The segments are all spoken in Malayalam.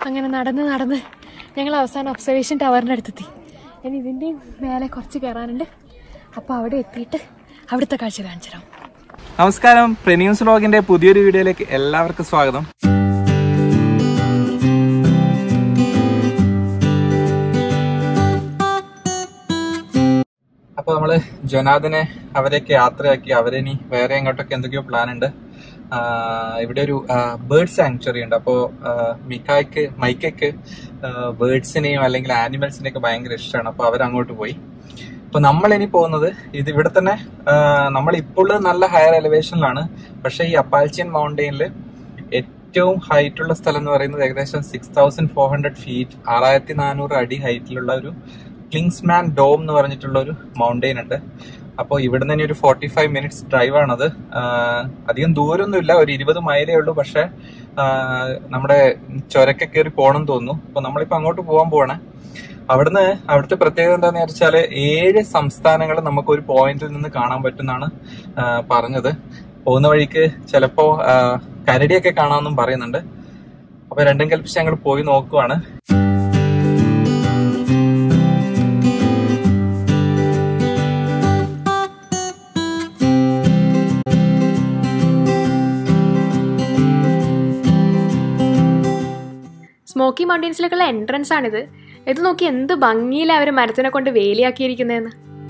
അങ്ങനെ നടന്ന് നടന്ന് ഞങ്ങൾ അവസാനം ഒബ്സർവേഷൻ ടവറിൻ്റെ അടുത്തെത്തി ഇനി ഇതിൻ്റെയും മേലെ കുറച്ച് കയറാനുണ്ട് അപ്പോൾ അവിടെ എത്തിയിട്ട് അവിടുത്തെ കാഴ്ച കാണിച്ചു തരാം നമസ്കാരം പ്രെന്യൂസ് വ്ലോഗിന്റെ പുതിയൊരു വീഡിയോയിലേക്ക് എല്ലാവർക്കും സ്വാഗതം അപ്പൊ നമ്മള് ജൊനാദിനെ അവരെയൊക്കെ യാത്രയാക്കി അവരിനി വേറെ എങ്ങോട്ടൊക്കെ എന്തൊക്കെയോ പ്ലാൻ ഉണ്ട് ആഹ് ഇവിടെ ഒരു ബേർഡ് സാങ്ച്വറി ഉണ്ട് അപ്പോ മിക്കായ്ക്ക് മൈക്കയ്ക്ക് ബേർഡ്സിനെയും അല്ലെങ്കിൽ ആനിമൽസിനെയും ഒക്കെ ഭയങ്കര ഇഷ്ടമാണ് അപ്പൊ അവരങ്ങോട്ട് പോയി അപ്പൊ നമ്മൾ ഇനി പോകുന്നത് ഇത് ഇവിടെ തന്നെ നമ്മൾ ഇപ്പോൾ നല്ല ഹയർ എലിവേഷനിലാണ് പക്ഷെ ഈ അപ്പാൽച്ചിയൻ മൗണ്ടെയിനിൽ ഏറ്റവും ഹൈറ്റ് ഉള്ള സ്ഥലം എന്ന് പറയുന്നത് ഏകദേശം six thousand four hundred feet ആറായിരത്തി നാനൂറ് അടി ഹൈറ്റിലുള്ള ഒരു ക്ലിങ്സ്മാൻ ഡോം എന്ന് പറഞ്ഞിട്ടുള്ള ഒരു മൗണ്ടെയിൻ ഉണ്ട് അപ്പോൾ ഇവിടുന്ന് തന്നെ ഒരു ഫോർട്ടി ഫൈവ് മിനിറ്റ്സ് ഡ്രൈവ് ആണത് ആഹ് അധികം ദൂരമൊന്നുമില്ല ഒരു ഇരുപത് മൈലേ ഉള്ളൂ പക്ഷെ ആഹ് നമ്മുടെ ചുരക്കെ കയറി പോകണം തോന്നുന്നു അപ്പൊ നമ്മളിപ്പോ അങ്ങോട്ട് പോകാൻ പോവാണ് അവിടുന്ന് അവിടുത്തെ പ്രത്യേകത എന്താന്ന് വെച്ചാല് ഏഴ് സംസ്ഥാനങ്ങൾ നമുക്ക് ഒരു പോയിന്റിൽ നിന്ന് കാണാൻ പറ്റുന്നാണ് ആഹ് പറഞ്ഞത് പോകുന്ന വഴിക്ക് ചിലപ്പോ ആഹ് കരടിയൊക്കെ കാണാമെന്നും പറയുന്നുണ്ട് അപ്പൊ രണ്ടും കൽപ്പിച്ച് ഞങ്ങൾ പോയി നോക്കുവാണ് സ്മോക്കി മൗണ്ടെയ്ൻസിലേക്കുള്ള എൻട്രൻസ് ആണിത് ഇത് നോക്കി എന്ത് ഭംഗിയിൽ അവർ മരത്തിനെ കൊണ്ട് വേലിയാക്കിയിരിക്കുന്നതെന്ന്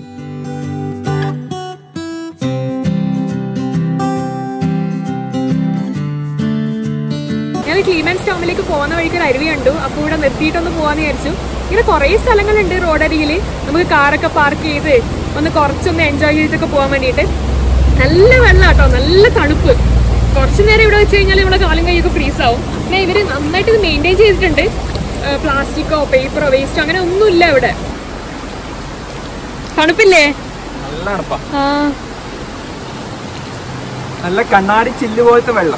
ഞങ്ങൾ ക്ലീമൻസ് ടൗണിലേക്ക് പോകുന്ന വഴിക്ക് ഒരു അരുവി കണ്ടു അപ്പോൾ ഇവിടെ നിർത്തിയിട്ടൊന്ന് പോകാന്ന് വിചാരിച്ചു ഇങ്ങനെ കുറേ സ്ഥലങ്ങളുണ്ട് റോഡരികിൽ നമുക്ക് കാറൊക്കെ പാർക്ക് ചെയ്ത് ഒന്ന് കുറച്ചൊന്ന് എൻജോയ് ചെയ്തിട്ടൊക്കെ പോകാൻ വേണ്ടിയിട്ട് നല്ല വെള്ളം കേട്ടോ നല്ല തണുപ്പ് കുറച്ചു നേരം ഇവിടെ വെച്ച് കഴിഞ്ഞാൽ ഇവിടെ കാലും കൈയൊക്കെ ഫ്രീസ് ആവും പിന്നെ ഇവര് നന്നായിട്ട് ഇത് മെയിൻറ്റെയിൻ ചെയ്തിട്ടുണ്ട് പ്ലാസ്റ്റിക്കോ പേപ്പറോ വേസ്റ്റോ അങ്ങനെ ഒന്നുമില്ല ഇവിടെ തണുപ്പില്ലേ നല്ല തണുപ്പാ ആ നല്ല കണ്ണാടി ചില്ല് പോലത്തെ വെള്ളം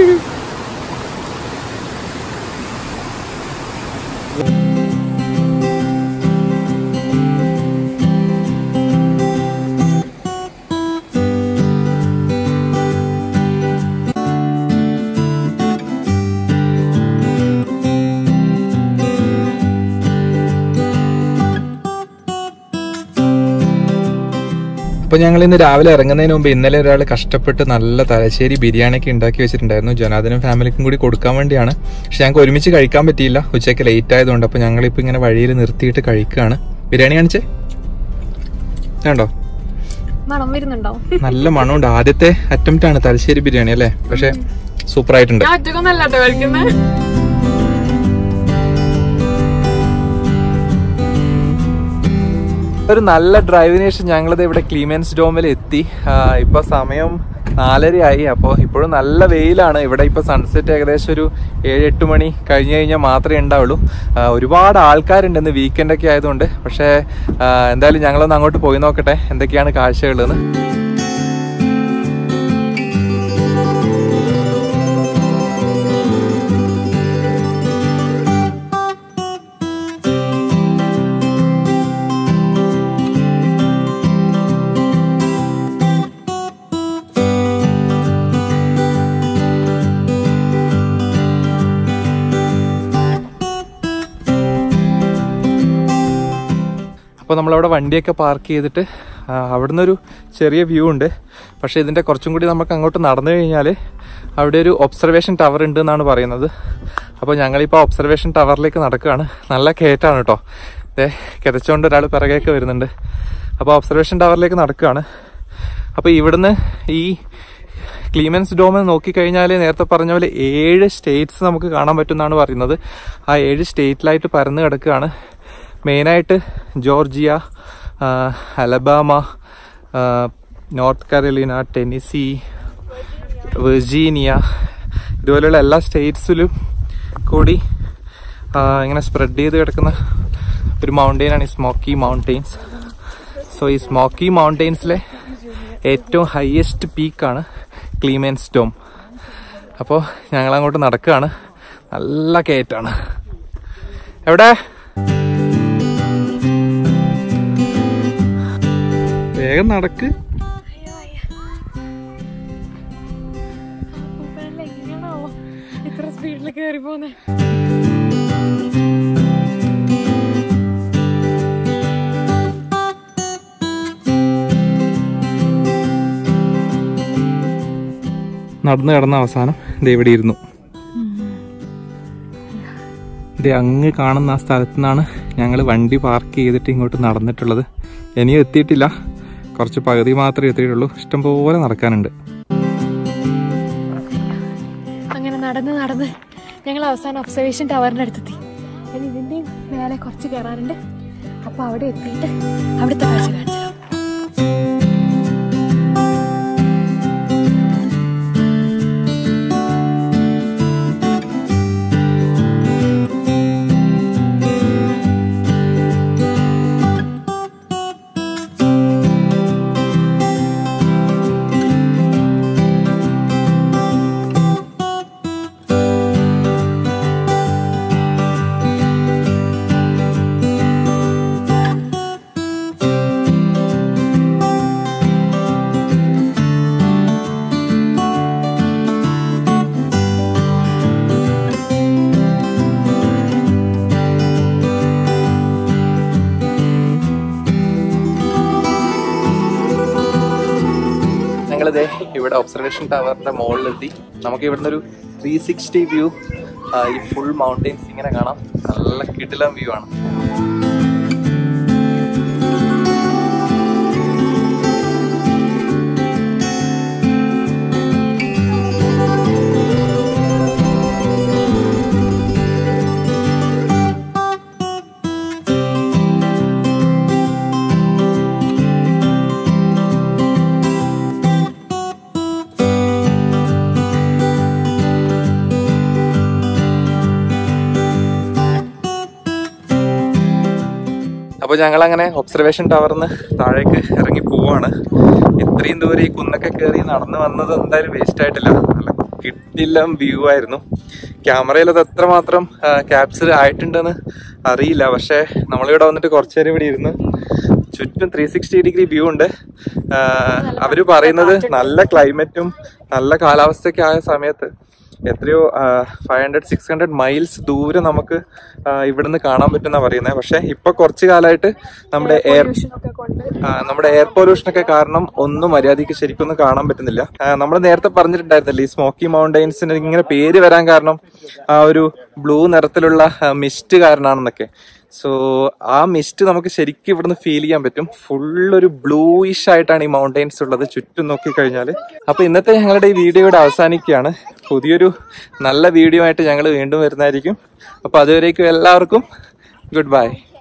അപ്പൊ ഞങ്ങൾ ഇന്ന് രാവിലെ ഇറങ്ങുന്നതിന് മുമ്പ് ഇന്നലെ ഒരാൾ കഷ്ടപ്പെട്ട് നല്ല തലശ്ശേരി ബിരിയാണി ഒക്കെ ഉണ്ടാക്കി വെച്ചിട്ടുണ്ടായിരുന്നു ജനാദിനും ഫാമിലിക്കും കൂടി കൊടുക്കാൻ വേണ്ടിയാണ് പക്ഷെ ഞങ്ങൾക്ക് ഒരുമിച്ച് കഴിക്കാൻ പറ്റിയില്ല ഉച്ചയ്ക്ക് ലേറ്റ് ആയതുകൊണ്ട് അപ്പൊ ഞങ്ങളിപ്പോ ഇങ്ങനെ വഴിയിൽ നിർത്തിയിട്ട് കഴിക്കുകയാണ് ബിരിയാണി കാണിച്ചേ കണ്ടോ മണം വരുന്നുണ്ടോ നല്ല മണമുണ്ട് ആദ്യത്തെ അറ്റംപ്റ്റ് ആണ് തലശ്ശേരി ബിരിയാണി അല്ലേ പക്ഷെ സൂപ്പർ ആയിട്ടുണ്ട് ഞാൻ ഒറ്റക്കൊന്നല്ല കേട്ടോ കഴിക്കുന്നത് ഒരു നല്ല ഡ്രൈവിന് ശേഷം ഞങ്ങളിത് ഇവിടെ ക്ലീമൻസ് ഡോമിൽ എത്തി ആ, ഇപ്പൊ സമയം നാലരയായി അപ്പോൾ ഇപ്പോഴും നല്ല വെയിലാണ് ഇവിടെ ഇപ്പൊ സൺസെറ്റ് ഏകദേശം ഒരു ഏഴ് എട്ട് മണി കഴിഞ്ഞു കഴിഞ്ഞാൽ മാത്രമേ ഉണ്ടാവുള്ളൂ ആ, ഒരുപാട് ആൾക്കാരുണ്ട് ഇന്ന് വീക്കെൻഡ് ഒക്കെ ആയതുകൊണ്ട് പക്ഷേ ആ, എന്തായാലും ഞങ്ങളൊന്ന് അങ്ങോട്ട് പോയി നോക്കട്ടെ എന്തൊക്കെയാണ് കാഴ്ചകളെന്ന് അപ്പോൾ നമ്മളവിടെ വണ്ടിയൊക്കെ പാർക്ക് ചെയ്തിട്ട് ആ, അവിടുന്ന് ഒരു ചെറിയ വ്യൂ ഉണ്ട് പക്ഷേ ഇതിൻ്റെ കുറച്ചും കൂടി നമുക്ക് അങ്ങോട്ട് നടന്നു കഴിഞ്ഞാൽ അവിടെ ഒരു ഒബ്സർവേഷൻ ടവർ ഉണ്ട് എന്നാണ് പറയുന്നത് അപ്പോൾ ഞങ്ങളിപ്പോൾ ഒബ്സർവേഷൻ ടവറിലേക്ക് നടക്കുകയാണ് നല്ല കയറ്റാണ് കേട്ടോ ദേ കിതച്ചുകൊണ്ട് ഒരാൾ പിറകെയൊക്കെ വരുന്നുണ്ട് അപ്പോൾ ഒബ്സർവേഷൻ ടവറിലേക്ക് നടക്കുകയാണ് അപ്പോൾ ഇവിടുന്ന് ഈ ക്ലീമൻസ് ഡോം നോക്കിക്കഴിഞ്ഞാൽ നേരത്തെ പറഞ്ഞ പോലെ ഏഴ് സ്റ്റേറ്റ്സ് നമുക്ക് കാണാൻ പറ്റുമെന്നാണ് പറയുന്നത് ആ ഏഴ് സ്റ്റേറ്റിലായിട്ട് പരന്ന് കിടക്കുകയാണ് മെയിനായിട്ട് ജോർജിയ ആ, അലബാമ ആ, നോർത്ത് കരോലിന ടെന്നിസി വെർജീനിയ ഇതുപോലെയുള്ള എല്ലാ സ്റ്റേറ്റ്സിലും കൂടി ആ, ഇങ്ങനെ സ്പ്രെഡ് ചെയ്ത് കിടക്കുന്ന ഒരു മൗണ്ടെയിനാണ് ഈ സ്മോക്കി മൗണ്ടെയിൻസ് സോ ഈ സ്മോക്കി മൗണ്ടെയിൻസിലെ ഏറ്റവും ഹയസ്റ്റ് പീക്കാണ് ക്ലീമൻസ് ഡോം അപ്പോൾ ഞങ്ങൾ അങ്ങോട്ട് നടക്കുകയാണ് നല്ല കയറ്റാണ് എവിടെ വേഗം നടക്ക് എങ്ങനെയാണോ ഇത്ര സ്പീഡിൽ കയറി പോന്നെ നടന്നു കിടന്ന അവസാനം ദേ ഇവിടെ ഇരുന്നു ദേ അങ്ങ് കാണുന്ന ആ സ്ഥലത്തു നിന്നാണ് ഞങ്ങൾ വണ്ടി പാർക്ക് ചെയ്തിട്ട് ഇങ്ങോട്ട് നടന്നിട്ടുള്ളത് ഇനിയും എത്തിയിട്ടില്ല കുറച്ച് പകുതി മാത്രമേ എത്തിയിട്ടുള്ളൂ ഇഷ്ടംപോലെ നടക്കാനുണ്ട് അങ്ങനെ നടന്ന് നടന്ന് ഞങ്ങൾ അവസാനം ഒബ്സർവേഷൻ ടവറിന്റെ അടുത്തെത്തി ഇനി ഇതിന്റെ മേലെ കുറച്ച് കയറാറുണ്ട് അപ്പൊ അവിടെ എത്തിയിട്ട് അവിടുത്തെ കാഴ്ച കാണിച്ചു തരാം. ഞങ്ങളിതേ ഇവിടെ ഒബ്സർവേഷൻ ടവറിന്റെ മുകളിലെത്തി നമുക്ക് ഇവിടുന്ന് ഒരു ത്രീ സിക്സ്റ്റി വ്യൂ ഈ ഫുൾ മൗണ്ടെയിൻസ് ഇങ്ങനെ കാണാം നല്ല കിടിലം വ്യൂ ആണ് അപ്പോൾ ഞങ്ങൾ അങ്ങനെ ഒബ്സർവേഷൻ ടവറിന്ന് താഴേക്ക് ഇറങ്ങി പോവാണ് ഇത്രയും ദൂരം ഈ കുന്നൊക്കെ കയറി നടന്നു വന്നത് എന്തായാലും വേസ്റ്റ് ആയിട്ടില്ല നല്ല കിട്ടില്ല വ്യൂ ആയിരുന്നു ക്യാമറയിൽ അത് എത്രമാത്രം ക്യാപ്ചർ ആയിട്ടുണ്ടെന്ന് അറിയില്ല പക്ഷേ നമ്മളിവിടെ വന്നിട്ട് കുറച്ചു നേരം ഇവിടെ ഇരുന്ന് ചുറ്റും ത്രീ സിക്സ്റ്റി ഡിഗ്രി വ്യൂ ഉണ്ട് ആ, അവര് പറയുന്നത് നല്ല ക്ലൈമറ്റും നല്ല കാലാവസ്ഥയൊക്കെ ആയ സമയത്ത് എത്രയോ five hundred six hundred miles ദൂരെ നമുക്ക് ആ, ഇവിടുന്ന് കാണാൻ പറ്റുന്ന പറയുന്നത് പക്ഷെ ഇപ്പൊ കുറച്ചു കാലമായിട്ട് നമ്മുടെ എയർ ഒക്കെ കൊണ്ട് നമ്മുടെ എയർ പൊല്യൂഷൻ ഒക്കെ കാരണം ഒന്നും മര്യാദയ്ക്ക് ശരിക്കൊന്നും കാണാൻ പറ്റുന്നില്ല നമ്മൾ നേരത്തെ പറഞ്ഞിട്ടുണ്ടായിരുന്നില്ല ഈ സ്മോക്കി മൗണ്ടെയിൻസിന് ഇങ്ങനെ പേര് വരാൻ കാരണം ആ ഒരു ബ്ലൂ നിറത്തിലുള്ള മിസ്റ്റ് കാരണമാണെന്നൊക്കെ സോ ആ മിസ്റ്റ് നമുക്ക് ശരിക്കും ഇവിടുന്ന് ഫീൽ ചെയ്യാൻ പറ്റും ഫുൾ ഒരു ബ്ലൂയിഷ് ആയിട്ടാണ് ഈ മൗണ്ടെയിൻസ് ഉള്ളത് ചുറ്റും നോക്കിക്കഴിഞ്ഞാൽ അപ്പൊ ഇന്നത്തെ ഞങ്ങളുടെ ഈ വീഡിയോ ഇവിടെ അവസാനിക്കുകയാണ് പുതിയൊരു നല്ല വീഡിയോ ആയിട്ട് ഞങ്ങൾ വീണ്ടും വരുന്നതായിരിക്കും അപ്പൊ അതുവരേക്കും എല്ലാവർക്കും ഗുഡ് ബൈ